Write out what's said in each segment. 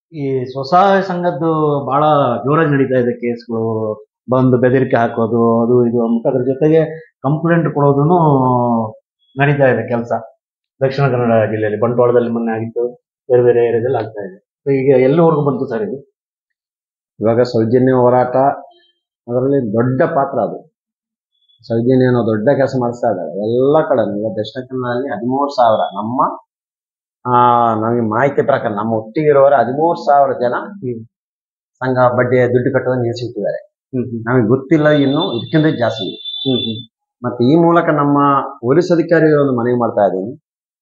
ಈ ಸ್ವಸಹಾಯ ಸಂಘದ್ದು ಬಹಳ ಜೋರಾಗಿ ನಡೀತಾ ಇದೆ ಕೇಸ್ಗಳು ಬಂದು ಬೆದರಿಕೆ ಹಾಕೋದು ಅದು ಇದು ಅಂತ ಅದ್ರ ಜೊತೆಗೆ ಕಂಪ್ಲೇಂಟ್ ಕೊಡೋದನ್ನು ನಡೀತಾ ಇದೆ ಕೆಲಸ ದಕ್ಷಿಣ ಕನ್ನಡ ಜಿಲ್ಲೆಯಲ್ಲಿ ಬಂಟ್ವಾಳದಲ್ಲಿ ಮೊನ್ನೆ ಆಗಿತ್ತು ಬೇರೆ ಬೇರೆ ಏರಿಯಾದಲ್ಲಿ ಆಗ್ತಾ ಇದೆ So ಈಗ ಎಲ್ಲಿವರೆಗೂ ಬಂತು ಸರ್ ಇದು ಇವಾಗ ಸೌಜನ್ಯ ಹೋರಾಟ ಅದರಲ್ಲಿ ದೊಡ್ಡ ಪಾತ್ರ ಅದು ಸೌಜನ್ಯ ಅನ್ನೋ ದೊಡ್ಡ ಕೆಲಸ ಮಾಡಿಸ್ತಾ ಇದ್ದಾರೆ ಎಲ್ಲ ಕಡೆ ಈಗ ದಕ್ಷಿಣ ಕನ್ನಡದಲ್ಲಿ ಹದಿಮೂರು ಸಾವಿರ ನಮ್ಮ ಆ ನಮಗೆ ಮಾಹಿತಿ ಪ್ರಕಾರ ನಮ್ಮ ಒಟ್ಟಿಗಿರುವವರು ಹದಿಮೂರು ಸಾವಿರ ಜನ ಈ ಸಂಘ ಬಡ್ಡಿ ದುಡ್ಡು ಕಟ್ಟೋದನ್ನ ನಿಲ್ಲಿಸಿಟ್ಟಿದ್ದಾರೆ ನಮಗೆ ಗೊತ್ತಿಲ್ಲ ಇನ್ನು ಇದಕ್ಕಿಂತ ಜಾಸ್ತಿ ಇದೆ. ಮತ್ತೆ ಈ ಮೂಲಕ ನಮ್ಮ ಪೊಲೀಸ್ ಅಧಿಕಾರಿಗಳನ್ನು ಮನವಿ ಮಾಡ್ತಾ ಇದ್ದೀನಿ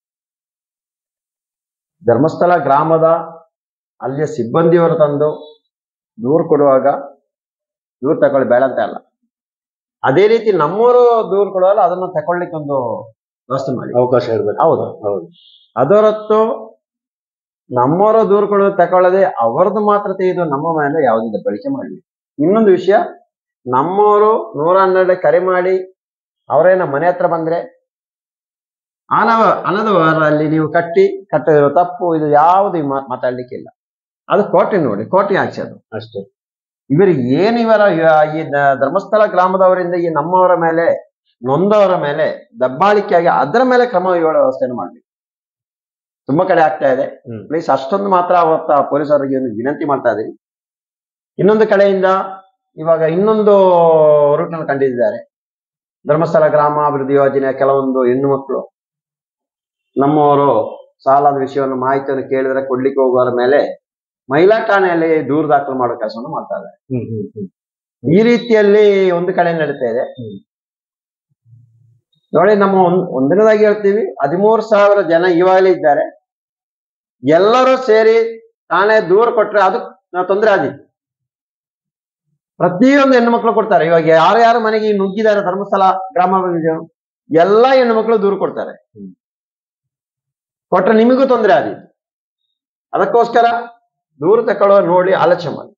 ಧರ್ಮಸ್ಥಳ ಗ್ರಾಮದ ಅಲ್ಲಿಯ ಸಿಬ್ಬಂದಿಯವರು ತಂದು ದೂರು ಕೊಡುವಾಗ ದೂರು ತಗೊಳ್ಳಿ ಬೇಡ ಅಂತ ಅಲ್ಲ ಅದೇ ರೀತಿ ನಮ್ಮವರು ದೂರು ಕೊಡುವಾಗ ಅದನ್ನ ತಗೊಳ್ಳಿಕ್ಕೆ ಒಂದು ವ್ಯವಸ್ಥೆ ಮಾಡಿ ಅವಕಾಶ ಇರಬೇಕು ಹೌದು ಹೌದು ಅದರತ್ತು ನಮ್ಮವರ ದೂರು ಕೊಡೋದು ತಗೊಳ್ಳದೆ ಅವರದ್ದು ಮಾತ್ರ ತೆಗೆದು ನಮ್ಮ ಮೇಲೆ ಯಾವುದಿದೆ ಬಳಕೆ ಮಾಡಲಿ ಇನ್ನೊಂದು ವಿಷಯ ನಮ್ಮವರು ನೂರ ಹನ್ನೆರಡು ಕರೆ ಮಾಡಿ ಅವರೇನ ಮನೆ ಹತ್ರ ಬಂದ್ರೆ ಅನವ ಅನದವರಲ್ಲಿ ನೀವು ಕಟ್ಟಿ ಕಟ್ಟಿರೋ ತಪ್ಪು ಇದು ಯಾವುದು ಮಾ- ಮಾತಾಡ್ಲಿಕ್ಕಿಲ್ಲ ಅದು ಕೋರ್ಟಿಗೆ ನೋಡಿ ಕೋರ್ಟಿಗೆ ಹಾಕ್ಸಿ ಅದು ಅಷ್ಟೇ ಇವರಿಗೆ ಏನು ಇವರ ಈ ದ- ಧರ್ಮಸ್ಥಳ ಗ್ರಾಮದವರಿಂದ ಈ ನಮ್ಮವರ ಮೇಲೆ ನೊಂದವರ ಮೇಲೆ ದಬ್ಬಾಳಿಕೆಯಾಗಿ ಅದರ ಮೇಲೆ ಕ್ರಮ ವ್ಯವಸ್ಥೆಯನ್ನು ಮಾಡಬೇಕು ತುಂಬಾ ಕಡೆ ಆಗ್ತಾ ಇದೆ ಹ್ಮ್. ಪ್ಲೀಸ್ ಅಷ್ಟೊಂದು ಮಾತ್ರ ಅವತ್ತ ಪೊಲೀಸರಿಗೆ ಒಂದು ವಿನಂತಿ ಮಾಡ್ತಾ ಇದ್ದೀನಿ ಇನ್ನೊಂದು ಕಡೆಯಿಂದ ಇವಾಗ ಇನ್ನೊಂದು ರೂಟ್ನಲ್ಲಿ ಕಂಡಿದ್ದಾರೆ ಧರ್ಮಸ್ಥಳ ಗ್ರಾಮಾಭಿವೃದ್ಧಿ ಯೋಜನೆಯ ಕೆಲವೊಂದು ಹೆಣ್ಣು ಮಕ್ಕಳು ನಮ್ಮವರು ಸಾಲದ ವಿಷಯವನ್ನು ಮಾಹಿತಿಯನ್ನು ಕೇಳಿದ್ರೆ ಕೊಡ್ಲಿಕ್ಕೆ ಹೋಗುವವರ ಮೇಲೆ ಮಹಿಳಾ ಠಾಣೆಯಲ್ಲಿ ದೂರು ದಾಖಲು ಮಾಡೋ ಕೆಲಸವನ್ನು ಮಾಡ್ತಾ ಇದ್ದಾರೆ ಹ್ಮ್ ಹ್ಮ್ ಹ್ಮ್ ಈ ರೀತಿಯಲ್ಲಿ ಒಂದು ಕಡೆ ನಡೀತಾ ಇದೆ ಹ್ಮ್. ನೋಡಿ ನಮ್ಮ ಒಂದ್ ಒಂದನೇದಾಗಿ ಹೇಳ್ತೀವಿ ಹದಿಮೂರು ಸಾವಿರ ಜನ ಇವಾಗಲೇ ಇದ್ದಾರೆ ಎಲ್ಲರೂ ಸೇರಿ ಠಾಣೆ ದೂರ ಕೊಟ್ರೆ ಅದು ತೊಂದರೆ ಆದಿತ್ತು ಪ್ರತಿಯೊಂದು ಹೆಣ್ಣು ಮಕ್ಕಳು ಕೊಡ್ತಾರೆ ಇವಾಗ ಯಾರು ಯಾರು ಮನೆಗೆ ಈ ನುಗ್ಗಿದ್ದಾರೆ ಧರ್ಮಸ್ಥಳ ಗ್ರಾಮಾಭಿವೃದ್ಧಿ ಎಲ್ಲಾ ಹೆಣ್ಣು ಮಕ್ಕಳು ದೂರ ಕೊಡ್ತಾರೆ ಹ್ಮ್. ಕೊಟ್ರೆ ನಿಮಗೂ ತೊಂದರೆ ಆದಿತ್ತು ಅದಕ್ಕೋಸ್ಕರ ದೂರ ತಗೊಳ್ಳೋ ನೋಡಿ ಆಲೋಚನೆ ಮಾಡಿ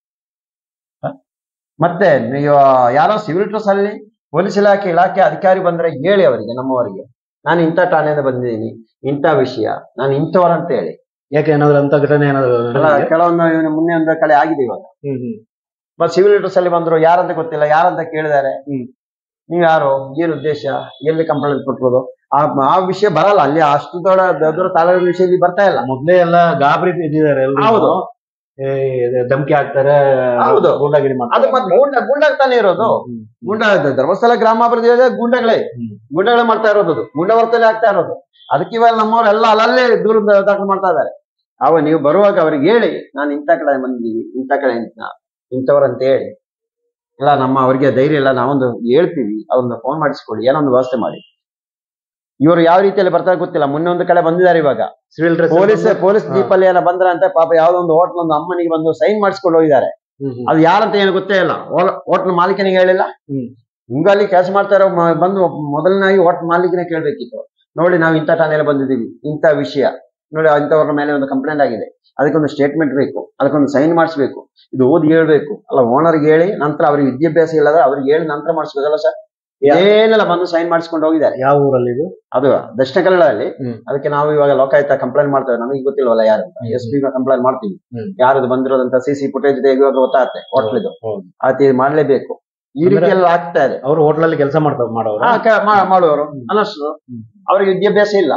ಹ? ಮತ್ತೆ ನೀವು ಯಾರೋ ಸಿವಿಲ್ ಡ್ರೆಸ್ ಅಲ್ಲಿ ಪೊಲೀಸ್ ಇಲಾಖೆ ಇಲಾಖೆ ಅಧಿಕಾರಿ ಬಂದ್ರೆ ಹೇಳಿ ಅವರಿಗೆ ನಮ್ಮವರಿಗೆ ನಾನು ಇಂಥ ಠಾಣೆಯಿಂದ ಬಂದಿದ್ದೀನಿ ಇಂಥ ವಿಷಯ ನಾನು ಇಂಥವರಂತ ಹೇಳಿ ಯಾಕೆ ಏನಾದ್ರು ಅಂತ ಘಟನೆ ಏನಾದ್ರು ಅಲ್ಲ, ನಡೆದಿದ್ಯಾ? ಕೆಲವೊಂದು ಇವ್ನು ಮೊನ್ನೆ ಒಂದು ಕಡೆ ಆಗಿದೆ ಇವಾಗ ಹ್ಮ್ ಹ್ಮ್ ಬಟ್ ಸಿವಿಲ್ ಡ್ರೆಸ್ ಅಲ್ಲಿ ಬಂದ್ರು ಯಾರಂತ ಗೊತ್ತಿಲ್ಲ ಯಾರಂತ ಕೇಳಿದ್ದಾರೆ ಹ್ಮ್. ನೀವ್ ಯಾರು ಏನ್ ಉದ್ದೇಶ ಎಲ್ಲಿ ಕಂಪ್ಲೇಂಟ್ ಕೊಟ್ಬೋದು ಆ ಆ ವಿಷಯ ಬರಲ್ಲ ಅಲ್ಲಿ ಅಷ್ಟು ದೊಡ್ಡ ದೊಡ್ಡ ತಾಲೂಕು ವಿಷಯ ಇಲ್ಲಿ ಬರ್ತಾ ಇಲ್ಲ ಮೊದ್ಲೇ ಎಲ್ಲ ಗಾಬರಿ ಇದ್ದಿದ್ದಾರೆ ಎಲ್ರು. ಹೌದು. ಏ, ಇದು ಧಮಕಿ ಹಾಕ್ತಾರೆ ಹೌದು. ಗೂಂಡಾಗಿರಿ ಅದು ಮಾಡ್ತಾರೆ ಮತ್ತೆ ಗೂಂಡ ಗೂಂಡಾಗ್ತಾನೆ ಇರೋದು ಹ್ಮ್. ಗೂಂಡ ಧರ್ಮಸ್ಥಳ ಗ್ರಾಮಾಭಿವೃದ್ಧಿ ಯೋಜನೆ ಗೂಂಡಗಳೇ ಹ್ಮ್. ಗೂಂಡಗಳೇ ಮಾಡ್ತಾ ಇರೋದು ಅದು. ಗೂಂಡ ವರ್ತನೆ ಆಗ್ತಾ ಇರೋದು ಅದಕ್ಕೆ ಇವಾಗ ನಮ್ಮವರೆಲ್ಲ ಅಲ್ಲಲ್ಲೇ ದೂರ ದಾಖಲು ಮಾಡ್ತಾ ಇದ್ದಾರೆ ಅವ ನೀವು ಬರುವಾಗ ಅವ್ರಿಗೆ ಹೇಳಿ ನಾನು ಇಂಥ ಕಡೆ ಬಂದಿದ್ದೀವಿ ಇಂಥ ಕಡೆ ಇಂಥ ಇಂಥವ್ರಂತ ಹೇಳಿ ಇಲ್ಲ ನಮ್ಮ ಅವ್ರಿಗೆ ಧೈರ್ಯ ಇಲ್ಲ ನಾವೊಂದು ಹೇಳ್ತೀವಿ ಅವ್ರನ್ನ ಫೋನ್ ಮಾಡಿಸ್ಕೊಡಿ ಏನೋ ಒಂದು ವ್ಯವಸ್ಥೆ ಮಾಡಿ ಇವರು ಯಾವ ರೀತಿಯಲ್ಲಿ ಬರ್ತಾರೆ ಗೊತ್ತಿಲ್ಲ ಮೊನ್ನೆ ಒಂದು ಕಡೆ ಬಂದಿದ್ದಾರೆ ಇವಾಗ ಸಿವಿಲ್ ಡ್ರೆಸ್ ಪೊಲೀಸ್ ಪೊಲೀಸ್ ಹಾ. ಜೀಪಲ್ಲಿ ಏನೋ ಬಂದ್ರ ಅಂತ ಪಾಪ ಯಾವ್ದೋ ಒಂದು ಹೋಟ್ಲ್ ಒಂದು ಅಮ್ಮನಿಗೆ ಬಂದು ಸೈನ್ ಮಾಡಿಸ್ಕೊಂಡು ಹೋಗಿದ್ದಾರೆ ಅದು ಯಾರಂತ ಏನು ಗೊತ್ತೇ ಇಲ್ಲ ಹೋಟ್ಲ್ ಮಾಲೀಕನಿಗೆ ಹೇಳಿಲ್ಲ ಹ್ಮ್. ಹಿಂಗ ಅಲ್ಲಿ ಕೆಲಸ ಮಾಡ್ತಾ ಇರೋ ಮ- ಬಂದು ಮೊದಲನಾಗಿ ಹೋಟ್ಲ್ ಮಾಲೀಕನೇ ಕೇಳ್ಬೇಕಿತ್ತು ನೋಡಿ ನಾವು ಇಂಥ ಠಾಣೆಯಲ್ಲಿ ಬಂದಿದ್ದೀವಿ ಇಂಥ ವಿಷಯ ನೋಡಿ ಇಂಥವ್ರ ಮೇಲೆ ಒಂದು ಕಂಪ್ಲೇಂಟ್ ಆಗಿದೆ ಅದಕ್ಕೊಂದು ಸ್ಟೇಟ್ಮೆಂಟ್ ಬೇಕು ಅದಕ್ಕೊಂದು ಸೈನ್ ಮಾಡಿಸ್ಬೇಕು ಇದು ಓದಿ ಹೇಳ್ಬೇಕು ಅಲ್ಲ ಓನರ್ಗೆ ಹೇಳಿ ನಂತರ ಅವ್ರಿಗೆ ವಿದ್ಯಾಭ್ಯಾಸ ಇಲ್ಲದ ಅವ್ರಿಗೆ ಹೇಳಿ ನಂತರ ಮಾಡಿಸ್ಬೇಕಲ್ಲ ಸರ್ ಯಾ- ಏನೆಲ್ಲ ಬಂದು ಸೈನ್ ಮಾಡಿಸ್ಕೊಂಡು ಹೋಗಿದ್ದಾರೆ ಯಾವ ಊರಲ್ಲಿ ಇದು ಅದು ದಕ್ಷಿಣ ಕನ್ನಡದಲ್ಲಿ ಹ್ಮ್. ಅದಕ್ಕೆ ನಾವು ಇವಾಗ ಲೋಕಾಯುಕ್ತ ಕಂಪ್ಲೇಂಟ್ ಮಾಡ್ತೇವೆ ನಮಗೆ ಗೊತ್ತಿಲ್ವಲ್ಲ ಯಾರು ಎಸ್ ಪಿ ಕಂಪ್ಲೇಂಟ್ ಮಾಡ್ತೀವಿ ಹ್ಮ್. ಯಾರದು ಬಂದಿರೋದಂತ ಸಿ ಸಿ ಫುಟೇಜ್ ಇವಾಗ ಗೊತ್ತಾಗುತ್ತೆ ಹೋಟ್ಲಿದು ಹೌದು. ಅದು ಮಾಡಲೇಬೇಕು ಈ ಅಂದ್ರೆ- ರೀತಿಯೆಲ್ಲ ಆಗ್ತಾ ಇದೆ ಅವ್ರು ಹೋಟ್ಲಲ್ಲಿ ಕೆಲಸ ಮಾಡ್ತಾ ಮಾಡೋರು ಆ, ಕ- ಮಾ- ಮಾಡುವವರು ಹ್ಮ್. ಅನಷ್ಟು ಹ್ಮ್. ಅವ್ರಿಗೆ ವಿದ್ಯಾಭ್ಯಾಸ ಇಲ್ಲ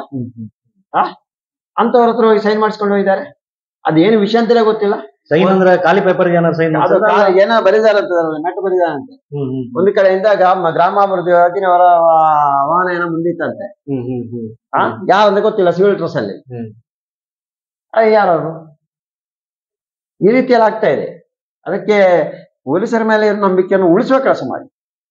ಅಂತವ್ರ ಹತ್ರ ಹೋಗಿ ಸೈನ್ ಮಾಡಿಸ್ಕೊಂಡು ಹೋಗಿದ್ದಾರೆ ಅದೇನು ವಿಷಯ ಅಂತಲೇ ಗೊತ್ತಿಲ್ಲ ಸೈನ್ ಅಂದ್ರೆ ಖಾಲಿ ಪೇಪರ್ ಏನಾದ್ರು ಸೈನ್ ಅದು ಕಾ- ಏನೋ ಬರಿದಾರಂತ ನೆಟ್ಟು ಬರಿದಾರಂತೆ ಒಂದು ಕಡೆಯಿಂದ ಗ್ರಾಮ ಗ್ರಾಮಾಭಿವೃದ್ಧಿ ಯೋಜನೆಯವರ ವಾಹನ ಏನೋ ಮುಂದಿತ್ತಂತೆ ಆ, ಯಾರಂತ ಗೊತ್ತಿಲ್ಲ ಸಿವಿಲ್ ಡ್ರೆಸ್ ಅಲ್ಲಿ ಹ್ಮ್. ಅದು ಯಾರವರು ಈ ರೀತಿಯಲ್ಲಿ ಆಗ್ತಾ ಇದೆ ಅದಕ್ಕೆ ಪೊಲೀಸರ ಮೇಲೆ ಇರೋ ನಂಬಿಕೆಯನ್ನು ಉಳಿಸುವ ಕೆಲಸ ಮಾಡಿ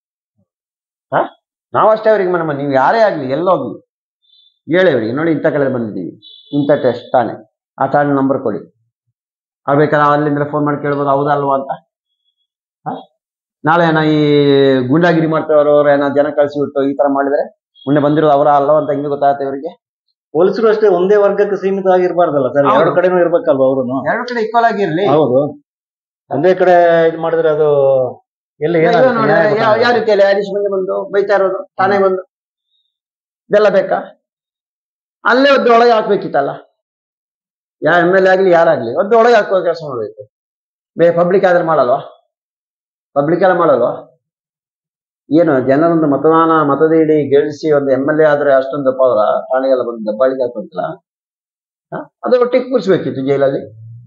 ಹಾ ನಾವಷ್ಟೇ ಅವರಿಗೆ ನಮ್ಮ ನೀವು ಯಾರೇ ಆಗ್ಲಿ ಎಲ್ಲೋಗ್ಲಿ ಹೇಳಿ ಅವರಿಗೆ ನೋಡಿ ಇಂಥ ಕಡೆ ಬಂದಿದ್ದೀವಿ ಇಂಥ ಟೆಸ್ಟ್ ತಾನೆ ಆ ಠಾಣೆ ನಂಬರ್ ಕೊಡಿ ಅವ್ರು ಬೇಕಾದ್ರೆ ಅಲ್ಲಿಂದ ಫೋನ್ ಮಾಡಿ ಕೇಳ್ಬೋದು ಹೌದಾ ಅಲ್ವಾ ಅಂತ ಹಾ? ನಾಳೆ ಏನೋ ಈ ಗೂಂಡಾಗಿರಿ ಮಾಡ್ತಾವ್ರು ಅವ್ರು ಏನೋ ಜನ ಕಳಿಸಿಬಿಟ್ಟು ಈ ತರ ಮಾಡಿದ್ರೆ ಮುಂದೆ ಬಂದಿರೋದು ಅವರ ಅಲ್ವಾ ಅಂತ ಹೆಂಗೆ ಗೊತ್ತಾಗುತ್ತೆ ಇವರಿಗೆ ಪೊಲೀಸರು ಅಷ್ಟೇ ಒಂದೇ ವರ್ಗಕ್ಕೆ ಸೀಮಿತ ಆಗಿರ್ಬಾರ್ದಲ್ಲ ಸರ್ ಹೌದು. ಎರಡು ಕಡೆನೂ ಇರ್ಬೇಕಲ್ವಾ ಅವ್ರುನು ಎರಡು ಕಡೆ ಈಕ್ವಲ್ ಆಗಿರ್ಲಿ ಹೌದು ಒಂದೇ ಕಡೆ ಇದು ಮಾಡಿದ್ರೆ ಅದು ಎಲ್ಲಿ ಇವಾಗ ಏನಾಗುತ್ತೆ? ನೋಡಿ, ನ್ಯಾಯ ಯಾವ- ಗೊತ್ತಾಗಲ್ಲ. ಯಾವ ರೀತಿಯಲ್ಲಿ ಹರೀಶ್ ಮುಂದೆ ಬಂದು ಬೈತಾ ಇರೋದು ತಾನೇ ಬಂದು ಇದೆಲ್ಲ ಬೇಕಾ ಅಲ್ಲೇ ಒದ್ದು ಒಳಗೆ ಹಾಕ್ಬೇಕಿತ್ತಲ್ಲ ಯಾ ಎಮ್ ಎಲ್ ಎ ಆಗ್ಲಿ ಯಾರಾಗ್ಲಿ ಒಂದು ಒಳಗೆ ಹಾಕುವ ಕೆಲಸ ಮಾಡಬೇಕು ಬೇ ಪಬ್ಲಿಕ್ ಆದ್ರೆ ಮಾಡಲ್ವಾ ಪಬ್ಲಿಕ್ ಎಲ್ಲ ಮಾಡಲ್ವಾ ಏನು ಜನರೊಂದು ಮತದಾನ ಮತದ ಇಡಿ ಗೆಲ್ಲಿಸಿ ಒಂದು ಎಮ್ ಎಲ್ ಎ ಆದ್ರೆ ಅಷ್ಟೊಂದು ಪವರ ಠಾಣೆಗೆಲ್ಲ ಬಂದು ದಬ್ಬಾಳಿಕೆ ಹಾಕುವಂತಿಲ್ಲ ಅದು ಒಟ್ಟಿಗೆ ಕೂರಿಸ್ಬೇಕಿತ್ತು ಜೈಲಲ್ಲಿ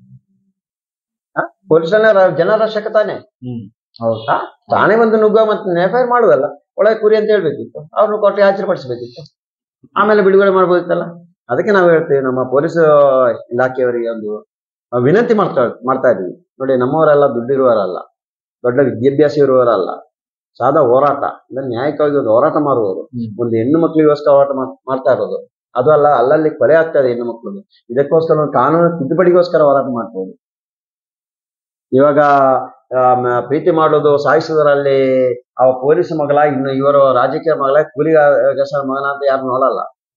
ಪೊಲೀಸನ್ನ ಜನರ ಶಕ ತಾನೆ ಹ್ಮ್ ಹೌದು ತಾನೇ ಒಂದು ನುಗ್ಗ ಮತ್ತೆ ಎಫ್ಐಆರ್ ಮಾಡುದಲ್ಲ ಒಳಗೆ ಕುರಿ ಅಂತ ಹೇಳ್ಬೇಕಿತ್ತು ಅವ್ರನ್ನ ಕೊಟ್ಟು ಆಚರಿಪಡಿಸಬೇಕಿತ್ತು ಆಮೇಲೆ ಬಿಡುಗಡೆ ಮಾಡ್ಬೋದಿತ್ತಲ್ಲ ಅದಕ್ಕೆ ನಾವು ಹೇಳ್ತೇವೆ ನಮ್ಮ ಪೊಲೀಸ್ ಇಲಾಖೆಯವರಿಗೆ ಒಂದು ನಾವು ವಿನಂತಿ ಮಾಡ್ತಾ ಮಾಡ್ತಾ ಇದೀವಿ ನೋಡಿ ನಮ್ಮವರೆಲ್ಲ ದುಡ್ಡಿರುವವರಲ್ಲ ದೊಡ್ಡ ವಿದ್ಯಾಭ್ಯಾಸ ಇರುವವರಲ್ಲ ಸಾದಾ ಹೋರಾಟ ಅಂದ್ರೆ ನ್ಯಾಯಕ್ಕಾಗಿ ಒಂದು ಹೋರಾಟ ಮಾಡುವವರು ಹ್ಮ್. ಒಂದು ಹೆಣ್ಣು ಮಕ್ಕಳಿಗೋಸ್ಕರ ಹೋರಾಟ ಮಾಡ್- ಮಾಡ್ತಾ ಇರೋದು ಅದು ಅಲ್ಲ ಅಲ್ಲಲ್ಲಿ ಕೊಲೆ ಆಗ್ತಾ ಇದೆ ಹೆಣ್ಣು ಮಕ್ಕಳು ಇದಕ್ಕೋಸ್ಕರ ಒಂದು ಕಾನೂನು ತಿದ್ದುಪಡಿಗೋಸ್ಕರ ಹೋರಾಟ ಮಾಡ್ಬೋದು ಇವಾಗ ಆ, ಮ- ಪ್ರೀತಿ ಮಾಡೋದು ಸಾಯಿಸೋದ್ರಲ್ಲಿ ಅವ ಪೊಲೀಸ್ ಮಗಳ ಇನ್ನು ಇವರು ರಾಜಕೀಯ ಮಗಳ ಕೂಲಿ ಮಗನ ಅಂತ ಯಾರು ನೋಡಲ್ಲ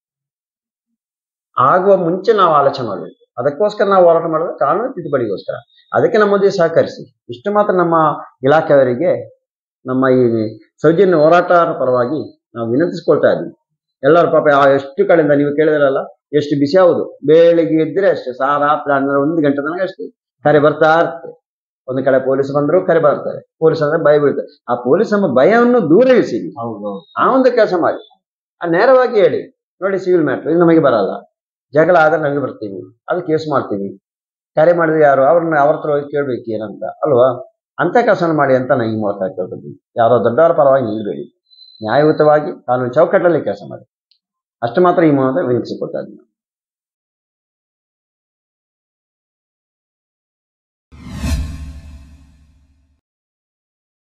ಆಗುವ ಮುಂಚೆ ನಾವು ಆಲೋಚನೆ ಮಾಡಬೇಕು ಅದಕ್ಕೋಸ್ಕರ ನಾವು ಹೋರಾಟ ಮಾಡೋದು ಕಾನೂನು ತಿದ್ದುಪಡಿಗೋಸ್ಕರ ಅದಕ್ಕೆ ನಮ್ಮೊಂದಿಗೆ ಸಹಕರಿಸಿ ಇಷ್ಟು ಮಾತ್ರ ನಮ್ಮ ಇಲಾಖೆಯವರಿಗೆ ನಮ್ಮ ಈ ಸೌಜನ್ಯ ಹೋರಾಟದ ಪರವಾಗಿ ನಾವು ವಿನಂತಿಸ್ಕೊಳ್ತಾ ಇದ್ದೀವಿ ಎಲ್ಲರೂ ಪಾಪ ಆ ಎಷ್ಟು ಕಡೆಯಿಂದ ನೀವು ಕೇಳಿದ್ರಲ್ಲ ಎಷ್ಟು ಬಿಸಿ ಹೌದು ಬೆಳಿಗ್ಗೆ ಇದ್ರೆ ಅಷ್ಟೇ ಸಾ ರಾತ್ರಿ ಹನ್ನೆರಡು ಒಂದು ಗಂಟೆ ತನಕ ಅಷ್ಟೇ ಕರೆ ಬರ್ತಾ ಇರ್ತದೆ ಒಂದು ಕಡೆ ಪೊಲೀಸ್ ಬಂದ್ರು ಕರೆ ಬರ್ತಾರೆ ಪೊಲೀಸ್ ಅಂದ್ರೆ ಭಯ ಬೀಳ್ತಾರೆ ಆ ಪೊಲೀಸ್ ನಮ್ಮ ಭಯವನ್ನು ದೂರ ಇರಿಸಿ ಹೌದು ಆ ಒಂದು ಕೆಲಸ ಮಾಡಿ ಆ ನೇರವಾಗಿ ಹೇಳಿ ನೋಡಿ ಸಿವಿಲ್ ಮ್ಯಾಟ್ರ್ ಇದು ನಮಗೆ ಬರಲ್ಲ ಜಗಳ ಆದ್ರೆ ನಮಗೆ ಬರ್ತೀವಿ ಅದು ಕೇಸ್ ಮಾಡ್ತೀವಿ ಕರೆ ಮಾಡಿದ್ರೆ ಯಾರು ಅವ್ರನ್ನ ಅವ್ರ ಹತ್ರ ಹೋಗಿ ಕೇಳ್ಬೇಕು ಏನಂತ ಅಲ್ವಾ ಅಂತ ಕೆಲಸ ಮಾಡಿ ಅಂತ ನಾನು ಈ ಮೂಲಕ ಕೇಳ್ಕೊತೀನಿ ಯಾರೋ ದೊಡ್ಡವರ ಪರವಾಗಿ ನಿಲ್ಬೇಡಿ ನ್ಯಾಯಯುತವಾಗಿ ಕಾನೂನು ಚೌಕಟ್ಟಲ್ಲಿ ಕೆಲಸ ಮಾಡಿ ಅಷ್ಟು ಮಾತ್ರ ಈ ಮೂಲಕ ವಿನಿಸಿಕೊಳ್ತಾ ಇದ್ದೀನಿ